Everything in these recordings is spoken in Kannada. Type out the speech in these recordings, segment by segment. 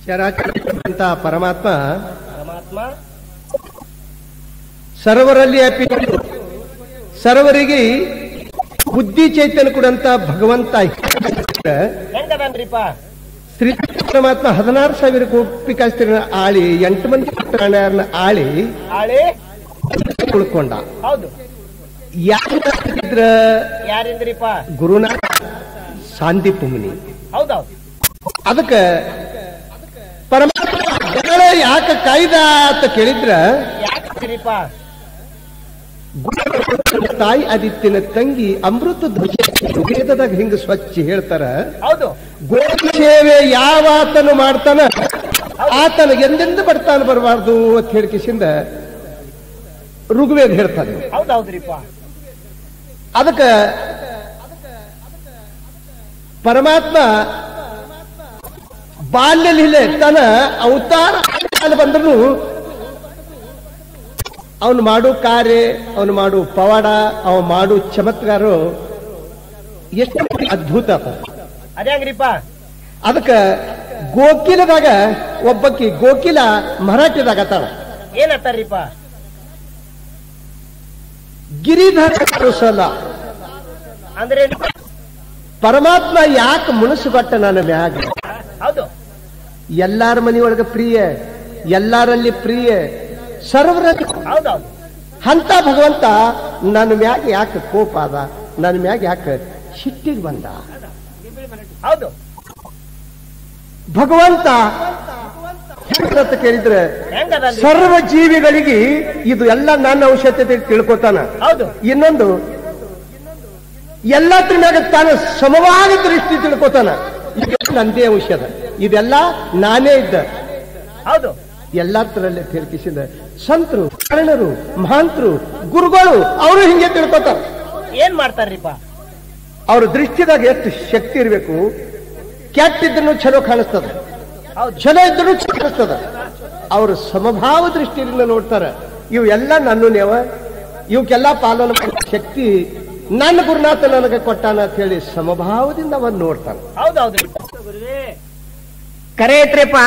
ಚರಾಚರ ಪರಮಾತ್ಮ ಪರಮಾತ್ಮ ಸರ್ವರಲ್ಲಿ ಅಪ್ಪಿಕೊಂಡು ಸರ್ವರಿಗೆ ಬುದ್ಧಿ ಚೈತನ್ಯ ಕೊಡಂತ ಭಗವಂತ ಹೆಂಗದನ್ರಿಪ್ಪ ಶ್ರೀ ಪರಮಾತ್ಮ ಹದಿನಾರು ಸಾವಿರ ಕೋಪಿಕಾಸ್ತ್ರ ಆಳಿ ಎಂಟು ಮಂದಿ ಪ್ರಾಣಿಯರನ್ನ ಆಳಿ ಆಳಿ ಉಳ್ಕೊಂಡ ಹೌದು ಯಾಕಿದ್ರ ಯಾರಿಂದ್ರಿಪ್ಪ ಗುರುನಾಥ ಸಾಂದೀಪ ಮುನಿ ಹೌದೌದು ಅದಕ್ಕ ಪರಮಾತ್ಮ ಜಗಳ ಯಾಕೆ ಕಾಯ್ದ ಅಂತ ಕೇಳಿದ್ರ ಯಾಕಿದ್ರಿಪ್ಪ ತಾಯಿ ಆದಿತ್ಯನ ತಂಗಿ ಅಮೃತ ಧ್ವಜ ವೇದದಾಗ ಹಿಂಗ ಸ್ವಚ್ಛ ಹೇಳ್ತಾರ ಹೌದು ಗೋಪಿ ಸೇವೆ ಯಾವ ಆತನು ಮಾಡ್ತಾನ ಆತನ ಎಂದೆಂದು ಬರ್ತಾನ ಬರಬಾರ್ದು ಅಂತ ಹೇಳಿಕಿಸಿಂದ ಋಗ್ವೇದ ಹೇಳ್ತಾನೆ ಹೌದೌದ್ರಿಪ್ಪ ಅದಕ್ಕ ಪರಮಾತ್ಮ ಬಾಲ್ಯ ಲೀಲೆ ತನ್ನ ಅವತಾರ ಕಾಲ ಬಂದ್ರು ಅವನು ಮಾಡು ಕಾರ್ಯ ಅವನು ಮಾಡು ಪವಾಡ ಅವ ಮಾಡು ಚಮತ್ಕಾರ ಎಷ್ಟು ಅದ್ಭುತ ಅದ. ಅದೇ ಹಂಗ್ರಿಪ್ಪ ಅದಕ್ಕ ಗೋಕಿಲದಾಗ ಒಬ್ಬಕ್ಕಿ ಗೋಕಿಲ ಮರಾಠಿದಾಗ ತಾಳ ಏನತ್ತಾರ್ರಿಪ್ಪ ಗಿರಿಧರ ಕರುಸಲ ಅಂದ್ರೆ ಪರಮಾತ್ಮ ಯಾಕೆ ಮುನಸುಗೊಟ್ಟ ನನ್ನ ಮ್ಯಾಗ ಹೌದು ಎಲ್ಲಾರ ಮನೆಯೊಳಗ ಪ್ರಿಯ ಎಲ್ಲಾರಲ್ಲಿ ಪ್ರಿಯ ಸರ್ವರಲ್ಲಿ ಹೌದೌದು ಅಂತ ಭಗವಂತ ನನ್ನ ಮ್ಯಾಗ ಯಾಕೆ ಕೋಪ ಅದ ನನ್ನ ಮ್ಯಾಗ ಯಾಕೆ ಸಿಟ್ಟಿಗೆ ಬಂದ ಹೌದು ಭಗವಂತ ಹೆಂಗಂತ ಕೇಳಿದ್ರೆ ಹೆಂಗದನ್ರಿ ಸರ್ವ ಜೀವಿಗಳಿಗೆ ಇದು ಎಲ್ಲ ನನ್ನ ಔಷಧತೆ ತಿಳ್ಕೊತಾನ ಹೌದು ಇನ್ನೊಂದು ಎಲ್ಲತ್ರ ಮ್ಯಾಗ ತಾನು ಸಮವಾದ ದೃಷ್ಟಿ ತಿಳ್ಕೊತಾನ ಇದೆಲ್ಲ ನಂದೇ ಔಷಧ ಇದೆಲ್ಲ ನಾನೇ ಇದ್ದ ಹೌದು ಎಲ್ಲತ್ರಲ್ಲೇ ತಿಳ್ಕಿಸಿದ ಸಂತರು ಕಾರಣರು ಮಹಾಂತರು ಗುರುಗಳು ಅವರು ಹಿಂಗೆ ತಿಳ್ಕೊತಾರ ಏನ್ ಮಾಡ್ತಾರ್ರಿಪ್ಪ ಅವ್ರ ದೃಷ್ಟಿದಾಗ ಎಷ್ಟು ಶಕ್ತಿ ಇರಬೇಕು ಕೆಟ್ಟಿದ್ರು ಚಲೋ ಕಾಣಿಸ್ತದ ಹೌದು ಚಲೋ ಇದ್ರು ಚಲೋ ಕಾಣಿಸ್ತದ ಅವರು ಸಮಭಾವ ದೃಷ್ಟಿಯಿಂದ ನೋಡ್ತಾರ ಇವು ಎಲ್ಲ ನನ್ನ ನೇವ ಇವಕ್ಕೆಲ್ಲ ಪಾಲನೆ ಮಾಡೋ ಶಕ್ತಿ ನನ್ನ ಗುರುನಾಥ ನನಗೆ ಕೊಟ್ಟಾನ ಅಂತ ಹೇಳಿ ಸಮಭಾವದಿಂದ ಅವನ್ ನೋಡ್ತಾನ ಹೌದೌದ್ರಿ ಕರೆ ಐತ್ರಿಪ್ಪ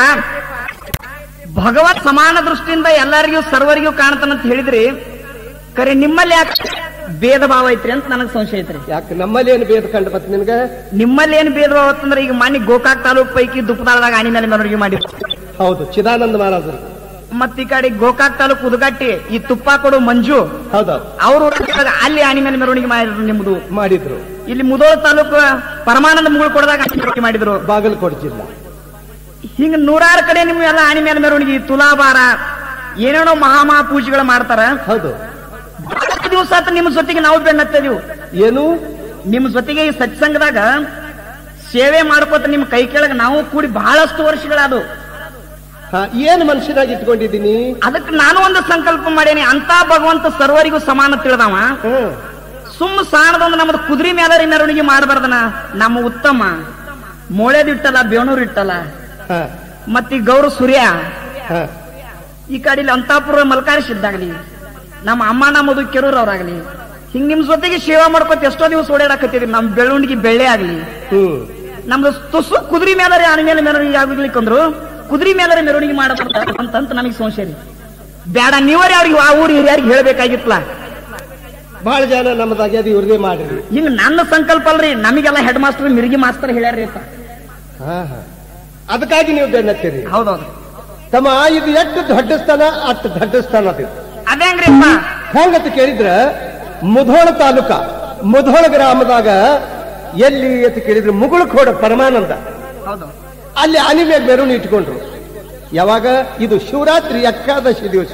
ಭಗವತ್ ಸಮಾನ ದೃಷ್ಟಿಯಿಂದ ಎಲ್ಲರಿಗೂ ಸರ್ವರಿಗೂ ಕಾಣ್ತಾನಂತ ಹೇಳಿದ್ರಿ ಕರೆ ನಿಮ್ಮಲ್ಲಿ ಯಾಕೆ ಭೇದ ಭಾವ ಐತ್ರಿ ಅಂತ ನನಗೆ ಸಂಶಯ ಐತ್ರಿ ಯಾಕೆ ನಮ್ಮಲ್ಲಿ ಏನು ಭೇದ ಕಂಡು ಬತ್ ನಿನ್ಗ ನಿಮ್ಮಲ್ಲಿ ಏನ್ ಭೇದ ಭಾವ ಅಂತಂದ್ರೆ ಈಗ ಮನೆ ಗೋಕಾಕ್ ತಾಲೂಕ್ ಪೈಕಿ ದುಪ್ಪದಾಳದಾಗ ಆನಿ ಮೇಲೆ ಮೆರವಣಿಗೆ ಮಾಡಿ ಹೌದು ಚಿದಾನಂದ ಮಹಾರಾಜರು ಮತ್ ಈ ಕಡೆ ಗೋಕಾಕ್ ತಾಲೂಕ್ ಉದಗಟ್ಟಿ ಈ ತುಪ್ಪ ಕೊಡು ಮಂಜು ಹೌದೌದು ಅವರು ಅಲ್ಲಿ ಆನಿ ಮೇಲೆ ಮೆರವಣಿಗೆ ಮಾಡಿದ್ರು ನಿಮ್ದು ಮಾಡಿದ್ರು ಇಲ್ಲಿ ಮುದೋಳ ತಾಲೂಕು ಪರಮಾನಂದ ಮುಗಳು ಕೊಡದಾಗ ಆನಿ ಮೆರವಣಿಗೆ ಮಾಡಿದ್ರು ಬಾಗಲಕೋಟೆ ಜಿಲ್ಲಾ ಹಿಂಗ ನೂರಾರು ಕಡೆ ನಿಮ್ಗೆ ಎಲ್ಲ ಆನಿ ಮೇಲೆ ಮೆರವಣಿಗೆ ತುಲಾಭಾರ ಏನೇನೋ ಮಹಾಮಹಾ ಪೂಜೆಗಳು ಮಾಡ್ತಾರ ಹೌದು ಬಹಳಷ್ಟು ದಿವಸ ಆತ ನಿಮ್ಮ ಜೊತೆಗೆ ನಾವು ಬೆನ್ನತ್ತಿದೀವಿ ಏನು ನಿಮ್ಮ ಜೊತೆಗೆ ಈ ಸತ್ಸಂಗದಾಗ ಸೇವೆ ಮಾಡ್ಕೋತ ನಿಮ್ಮ ಕೈ ಕೆಳಗೆ ನಾವು ಕೂಡಿ ಬಹಳಷ್ಟು ವರ್ಷಗಳಾದವು ಹಾ, ಏನ್ ಮನುಷ್ಯನಾಗಿ ಇಟ್ಕೊಂಡಿದ್ದೀನಿ ಅದಕ್ಕೆ ನಾನು ಒಂದು ಸಂಕಲ್ಪ ಮಾಡೇನಿ ಅಂತ ಭಗವಂತ ಸರ್ವರಿಗೂ ಸಮಾನ ತಿಳಿದವ ಹ್ಮ್ ಸುಮ್ಮ ಸಾಣದೊಂದು ನಮ್ಮದು ಕುದುರೆ ಮೇಲರಿ ಮೆರವಣಿಗೆ ಮಾಡಬಾರ್ದನ ನಮ್ಮ ಉತ್ತಮ ಮೋಳೆದು ಇಟ್ಟಲ್ಲ ಬೇಣೂರು ಇಟ್ಟಲ್ಲ ಹಾ, ಮತ್ತಿ ಗೌರ ಸೂರ್ಯ ಹಾ. ಈ ಕಡೆ ಅಂತಾಪುರ ಮಲ್ಕಾರಿಸ್ ಇದ್ದಾಗಲಿ ನಮ್ಮ ಅಮ್ಮ ನಮ್ಮದು ಕೆರೂರವ್ರಾಗ್ಲಿ ಹಿಂಗ್ ನಿಮ್ ಜೊತೆಗೆ ಸೇವಾ ಮಾಡ್ಕೊತ ಎಷ್ಟೋ ದಿವಸ ಓಡಾಡಕತ್ತಿದ್ವಿ ನಮ್ ಬೆಳ್ಳುಂಡಿಗೆ ಬೆಳ್ಳೆ ಆಗ್ಲಿ ಹ್ಮ್ ನಮ್ದು ತುಸು ಕುದುರೆ ಮೇಲರಿ ಆನ ಮೇಲೆ ಮೆರವಣಿಗೆ ಆಗ್ಲಿಕ್ಕಂದ್ರು ಕುದುರೆ ಮೇಲರಿ ಮೆರವಣಿಗೆ ಮಾಡಬಾರ್ದ ಅಂತಂತ ನಮಗೆ ಸಂಶಯ ರೀ ಬೇಡ ನೀವರೇ ಅವ್ರಿಗೆ ಆ ಊರು ಹಿರಿಯರಿಗೆ ಹೇಳ್ಬೇಕಾಗಿತ್ತಲ್ಲ ಬಹಳ ಜನ ನಮ್ಮದಾಗ್ಯದ ಇವ್ರದೇ ಮಾಡ್ರಿ ಹಿಂಗ್ ನನ್ನ ಸಂಕಲ್ಪ ಅಲ್ರಿ ನಮಗೆಲ್ಲ ಹೆಡ್ ಮಾಸ್ಟರ್ ಮಿರ್ಗಿ ಮಾಸ್ತರ್ ಹೇಳ್ಯಾರ್ರಿ ಅಂತ ಹಾ ಹಾ ಅದಕ್ಕಾಗಿ ನೀವು ಬೆನ್ನತ್ತೀರಿ ಹೌದೌದು ತಮ್ಮ ಇದು ಎಷ್ಟು ದೊಡ್ಡ ಸ್ಥಾನ ಅಷ್ಟು ದೊಡ್ಡ ಸ್ಥಾನ ಅದು ಅದೇ ಹಂಗ್ರಿಪ್ಪ ಹೆಂಗಂತ ಕೇಳಿದ್ರ ಮುಧೋಳ ತಾಲೂಕ ಮುಧೋಳ ಗ್ರಾಮದಾಗ ಎಲ್ಲಿ ಅಂತ ಕೇಳಿದ್ರೆ ಮುಗುಳಖೋಡ ಪರಮಾನಂದ ಹೌದು ಅಲ್ಲಿ ಆನೆ ಮೇಲೆ ಮೆರವಣಿಗೆ ಇಟ್ಕೊಂಡ್ರು ಯಾವಾಗ ಇದು ಶಿವರಾತ್ರಿ ಏಕಾದಶಿ ದಿವಸ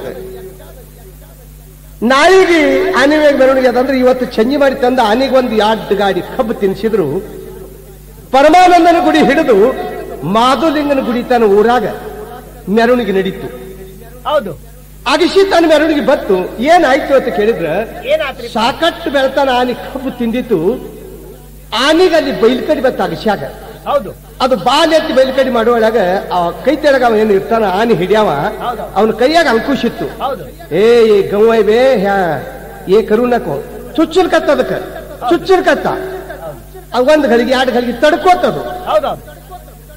ನಾಯಿಗೆ ಆನೆ ಮೇಲೆ ಮೆರವಣಿಗೆ ಅದಂದ್ರೆ ಇವತ್ತು ಚಂಜಿ ಮಾಡಿ ತಂದ ಆನೆಗೆ ಒಂದು ಎರಡು ಗಾಡಿ ಕಬ್ಬು ತಿನ್ಸಿದ್ರು ಪರಮಾನಂದನ ಗುಡಿ ಹಿಡಿದು ಮಾಧುಲಿಂಗನ ಗುಡಿ ತನ್ನ ಊರಾಗ ಮೆರವಣಿಗೆ ನಡೀತು ಹೌದು ಅಗಿಸಿ ತನ್ನ ಮೆರವಣಿಗೆ ಬತ್ತು ಏನಾಯ್ತು ಅಂತ ಕೇಳಿದ್ರ ಏನಾತ್ರಿ ಸಾಕಷ್ಟು ಬೆಳತಾನ ಆನೆ ಕಬ್ಬು ತಿಂದಿತ್ತು ಆನೆಗೆ ಅಲ್ಲಿ ಬೈಲ್ಕಡಿ ಬತ್ತ ಅಗಸ್ಯಾಗ ಹೌದು ಅದು ಬಾಲ್ ಎತ್ತಿ ಬೈಲ್ಕಡಿ ಮಾಡುವೊಳಗ ಆ ಕೈ ತೆಳಗ ಅವ ಏನು ಇರ್ತಾನ ಆನೆ ಹಿಡಿಯವ ಹೌದು. ಅವನ ಕೈಯಾಗ ಅಂಕುಶ ಇತ್ತು ಹೌದು ಏ ಈ ಗೌವೈ ಬೇ ಹ್ಯಾ ಏ ಕರುಣಕೋ ಚುಚ್ಚಲ್ ಕತ್ತ ಅದಕ್ಕ ಚುಚ್ಚಲ್ ಕತ್ತ ಅವ್ ಒಂದ್ ಗಳಿಗೆ ಎರಡು ಗಳಿಗೆ ತಡ್ಕೋತದು ಹೌದೌದು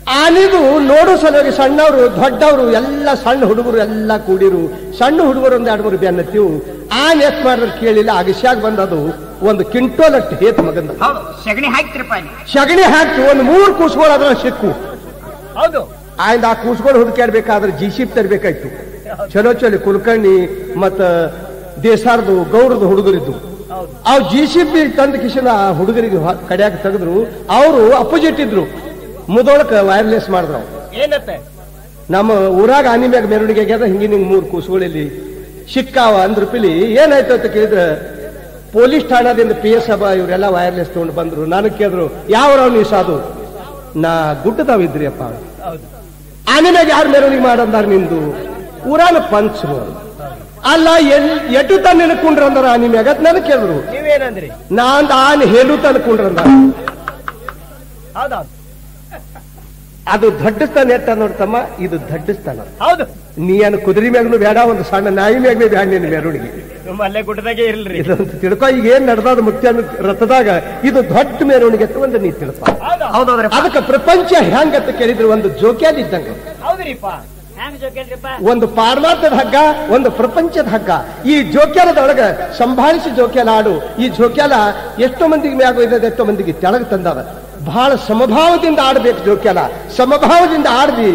ಆನಿದು ನೋಡೋ ಸಲುವಾಗಿ ಸಣ್ಣವರು ದೊಡ್ಡವರು ಎಲ್ಲ ಸಣ್ಣ ಹುಡುಗರು ಎಲ್ಲ ಕೂಡಿರು ಸಣ್ಣ ಹುಡುಗರು ಒಂದ್ ಎರಡು ಮೂರು ಬೆನ್ನತ್ತಿವು ಆನ್ ಎಷ್ಟ್ ಮಾಡಿದ್ರೆ ಕೇಳಿಲ್ಲ ಅಗಸ್ಯಾಗ ಬಂದದು ಒಂದು ಕ್ವಿಂಟೋಲ್ ಅಷ್ಟು ಹೇತ್ ಮಗಂದ ಹೌದು ಸಗಣಿ ಹಾಕ್ತಿರಪ್ಪ ಅಲ್ಲಿ ಸಗಣಿ ಹಾಕಿ ಒಂದು ಮೂರು ಕೂಸ್ಗಳು ಅದ್ರ ಸಿಕ್ಕು ಹೌದು ಆಯ್ದ ಆ ಕೂಸ್ಗಳು ಹುಡುಕಾಡ್ಬೇಕಾದ್ರೆ ಜಿಸಿಪ್ ತರಬೇಕಾಯ್ತು ಚಲೋ ಚಲೋ ಕುಲಕರ್ಣಿ ಮತ್ತ ದೇಸಾರ್ದು ಗೌರದು ಹುಡುಗರಿದ್ದು ಹೌದು ಅವ್ ಜಿ ಸಿ ಪಿ ತಂದ ಕಿಶನ ಆ ಹುಡುಗರಿಗೆ ಕಡಿಯಾಕ ತೆಗೆದ್ರು ಅವರು ಅಪೋಸಿಟ್ ಇದ್ರು ಮುದೋಳಕ ವೈರ್ಲೆಸ್ ಮಾಡಿದ್ರು ಅವ್ರು. ಏನತ್ತೆ ನಮ್ಮ ಊರಾಗ ಆನಿ ಮ್ಯಾಗ ಮೆರವಣಿಗೆ ಆಗ್ಯದ ಹಿಂಗಿನ ಹಿಂಗ್ ಮೂರು ಕೂಸುಗಳಲ್ಲಿ ಸಿಕ್ಕಾವ ಅಂದ್ರ ಪಿಲಿ ಏನಾಯ್ತು ಅಂತ ಕೇಳಿದ್ರ ಪೊಲೀಸ್ ಠಾಣಾದಿಂದ ಪಿ ಎಸ್ ಸಭಾ ಇವರೆಲ್ಲ ವೈರ್ಲೆಸ್ ತಗೊಂಡು ಬಂದ್ರು ನನಗೆ ಕೇಳಿದ್ರು ಯಾವ್ರವ್ ನೀವು ಸಾಧು ನಾ ಗುಡ್ಡದಾವಿದ್ರಿ ಅಪ್ಪ ಹೌದು ಆನೆ ಮ್ಯಾಗ ಯಾರು ಮೆರವಣಿಗೆ ಮಾಡಂದಾರ ನಿಂದು ಊರಾನ ಪಂಚರು ಅವ್ರು. ಅಲ್ಲ ಎಲ್ ಎಟ್ಟು ತನ ನೆನಕೊಂಡ್ರ ಅಂದಾರ ಆನೆ ಮ್ಯಾಗ ಅಂತ ನನಗೆ ಕೇಳಿದ್ರು ನೀವೇನಂದ್ರಿ ನಾಂದ ಆನೆ ಹೇಳು ತನ್ಕೊಂಡ್ರ ಅಂದಾರ ಹೌದೌದು ಅದು ದಡ್ಡಸ್ತಾನ ಎಟ್ಟ ನೋಡ್ತಮ್ಮ ಇದು ದಡ್ಡಸ್ತಾನ ಹೌದು ನೀ ಏನು ಕುದುರೆ ಮ್ಯಾಗ್ನು ಬೇಡ ಒಂದು ಸಣ್ಣ ನಾಯಿ ಮ್ಯಾಗ್ನೇ ಬೇಡ ನಿನ್ನ ಮೆರವಣಿಗೆ ನಿಮ್ಮ ಅಲ್ಲೇ ಗುಡ್ಡದಾಗೆ ಇರ್ಲ್ರಿ ಇದಂತ ತಿಳ್ಕೊ ಈಗ ಏನ್ ನಡೆದಾದ ಮುಖ್ಯ ರಥದಾಗ ಇದು ದೊಡ್ಡ ಮೆರವಣಿಗೆ ಅಂತ ಒಂದು ನೀ ತಿಳ್ಕೊ ಹೌದು ಹೌದೌದ್ರಪ್ಪ ಅದಕ್ಕೆ ಪ್ರಪಂಚ ಹೆಂಗಂತ ಕೇಳಿದ್ರೆ ಒಂದು ಜೋಕ್ಯಾದ ಇದ್ದಂಗ ಹೌದ್ರಿಪ್ಪ ಹೆಂಗ್ ಜೋಕೇಳ್ರಿಪ್ಪ ಒಂದು ಪಾರಮಾರ್ಥದ ಹಗ್ಗ ಒಂದು ಪ್ರಪಂಚದ ಹಗ್ಗ ಈ ಜೋಕ್ಯಾಲದೊಳಗ ಸಂಭಾಳಿಸಿ ಜೋಕ್ಯಾಲ ಆಡು ಈ ಜೋಕ್ಯಾಲ ಎಷ್ಟೋ ಮಂದಿಗೆ ಮ್ಯಾಗ ಒಯ್ದದ ಎಷ್ಟೋ ಮಂದಿಗೆ ತೆಳಗ್ ತಂದದ ಬಹಳ ಸಮಭಾವದಿಂದ ಆಡ್ಬೇಕು ಜೋಕ್ಯಾಲ ಸಮಭಾವದಿಂದ ಆಡ್ದಿ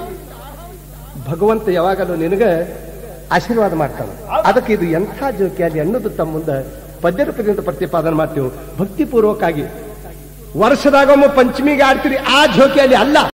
ಭಗವಂತ ಯಾವಾಗಲೂ ನಿನಗ ಆಶೀರ್ವಾದ ಮಾಡ್ತಾನೆ ಅದಕ್ಕೆ ಇದು ಎಂಥ ಜೋಕ್ಯಾಲಿ ಅನ್ನೋದು ತಮ್ಮ ಮುಂದೆ ಪದ್ಯ ರೂಪದಿಂದ ಪ್ರತಿಪಾದನೆ ಮಾಡ್ತೀವಿ ಭಕ್ತಿಪೂರ್ವಕವಾಗಿ ವರ್ಷದಾಗೊಮ್ಮೆ ಪಂಚಮಿಗೆ ಆಡ್ತೀರಿ ಆ ಜೋಕ್ಯಾಲಿ ಅಲ್ಲ